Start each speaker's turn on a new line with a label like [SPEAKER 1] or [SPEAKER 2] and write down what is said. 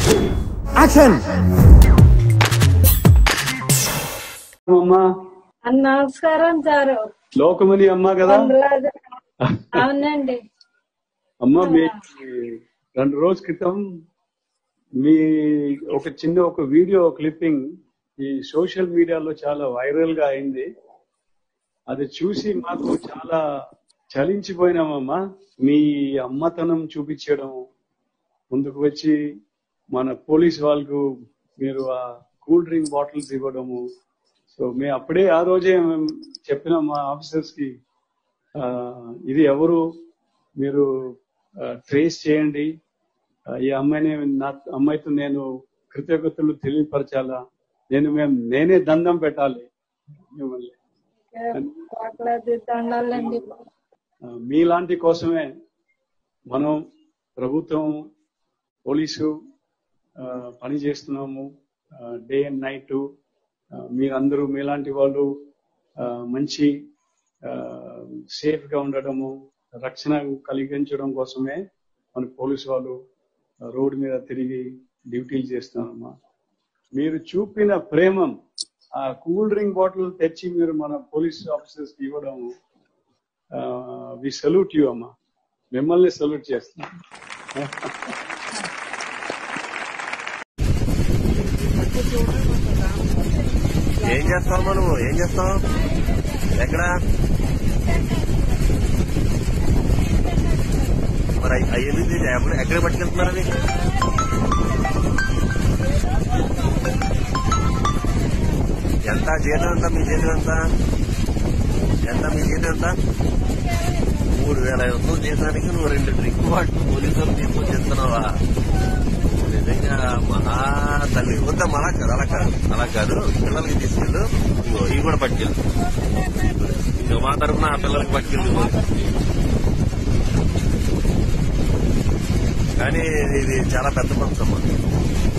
[SPEAKER 1] action
[SPEAKER 2] అమ్మా
[SPEAKER 3] నమస్కారం sir
[SPEAKER 2] లోకమని అమ్మ కదా
[SPEAKER 3] వందలాది అవునండి
[SPEAKER 2] అమ్మ మీ రెండు రోజుల క్రితం మీ ఒక చిన్న ఒక వీడియో క్లిప్పింగ్ ఈ సోషల్ మీడియాలో చాలా వైరల్ గా అయింది అది చూసి మాకు చాలా చలించిపోయినామమ్మా మీ అమ్మతనం చూపించడం ముందుకు వచ్చి మన పోలీస్ వాళ్ళకు మీరు ఆ కూల్ డ్రింక్ బాటిల్స్ ఇవ్వడము సో మేము అప్పుడే ఆ రోజే మేము చెప్పినాం మా ఆఫీసర్స్ కి ఆ, ఇది ఎవరు మీరు ట్రేస్ చేయండి ఆ, ఈ అమ్మాయిని నా అమ్మాయితో నేను కృతజ్ఞతలు తెలియపరచాలా నేను మేము నేనే దండం పెట్టాలి మిమ్మల్ని
[SPEAKER 3] కోట్లాది దండాలండి
[SPEAKER 2] ఆ, మీలాంటి కోసమే మనం ప్రభుత్వం పోలీసు ఆ, పని చేస్తున్నాము డే అండ్ నైట్ మీరందరూ మీలాంటి వాళ్ళు ఆ, మంచి సేఫ్ గా ఉండడము రక్షణ కలిగించడం కోసమే మన పోలీసు వాళ్ళు రోడ్డు మీద తిరిగి డ్యూటీలు చేస్తున్నారమ్మా మీరు చూపిన ప్రేమం ఆ కూల్ డ్రింక్ బాటిల్ తెచ్చి మీరు మన పోలీస్ ఆఫీసర్స్ కి ఇవ్వడం వి సల్యూట్ యూ అమ్మా మిమ్మల్ని సల్యూట్ చేస్తున్నాం
[SPEAKER 4] ఏం చేస్తావు నువ్వు ఏం చేస్తావు ఎక్కడ మరి అయ్యింది ఎక్కడ ఎక్కడ పట్టుకెళ్తున్నారు అవి ఎంత జీతం ఎంత మీ జీతం ఎంత ఎంత మీ జీతం ఎంత మూడు వేల ఐదు వందలు జీతానికి నువ్వు రెండు డ్రింక్ వాటి పోలీసులు తీసుకొని చేస్తున్నావా నిజంగా మహా తల్లి వద్ద అలా కాదు అలా కాదు అలా కాదు పిల్లలకి తీసుకెళ్ళు ఇగో ఇవి కూడా పట్టుకెళ్ళు ఇగో మా తరఫున ఆ పిల్లలకి పట్టుకెళ్ళు కానీ ఇది చాలా పెద్ద మనసు అమ్మా